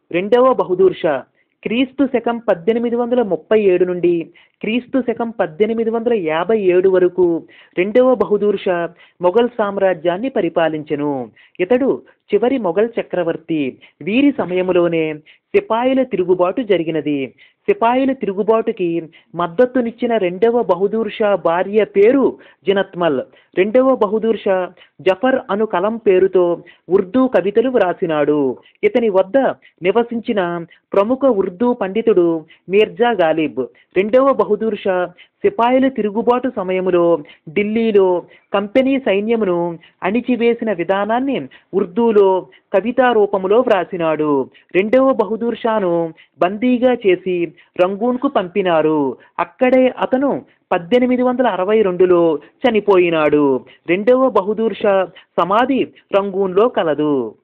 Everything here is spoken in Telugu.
రెండవ బహదూర్ షా క్రీస్తు శకం పద్దెనిమిది వందల ముప్పై ఏడు నుండి క్రీస్తు శకం పద్దెనిమిది వందల యాభై ఏడు వరకు రెండవ బహదూర్ షా మొఘల్ సామ్రాజ్యాన్ని పరిపాలించెను ఇతడు చివరి మొఘల్ చక్రవర్తి వీరి సమయంలోనే సిపాయిల తిరుగుబాటు జరిగినది సిపాయిల తిరుగుబాటుకి మద్దతునిచ్చిన రెండవ బహదూర్ షా భార్య పేరు జినత్మల్ రెండవ బహదూర్ షా జఫర్ అను కలం పేరుతో ఉర్దూ కవితలు వ్రాసినాడు ఇతని వద్ద నివసించిన ప్రముఖ ఉర్దూ పండితుడు మీర్జా గాలిబ్ రెండవ బహదూర్ షా సిపాయిల తిరుగుబాటు సమయంలో ఢిల్లీలో కంపెనీ సైన్యమును అణిచివేసిన విధానాన్ని ఉర్దూలో కవితా రూపంలో వ్రాసినాడు రెండవ బహదూర్ షాను బందీగా చేసి రంగూన్కు పంపినారు అక్కడే అతను పద్దెనిమిది వందల అరవై రెండులో చనిపోయినాడు రెండవ బహదూర్ షా సమాధి రంగూన్లో కలదు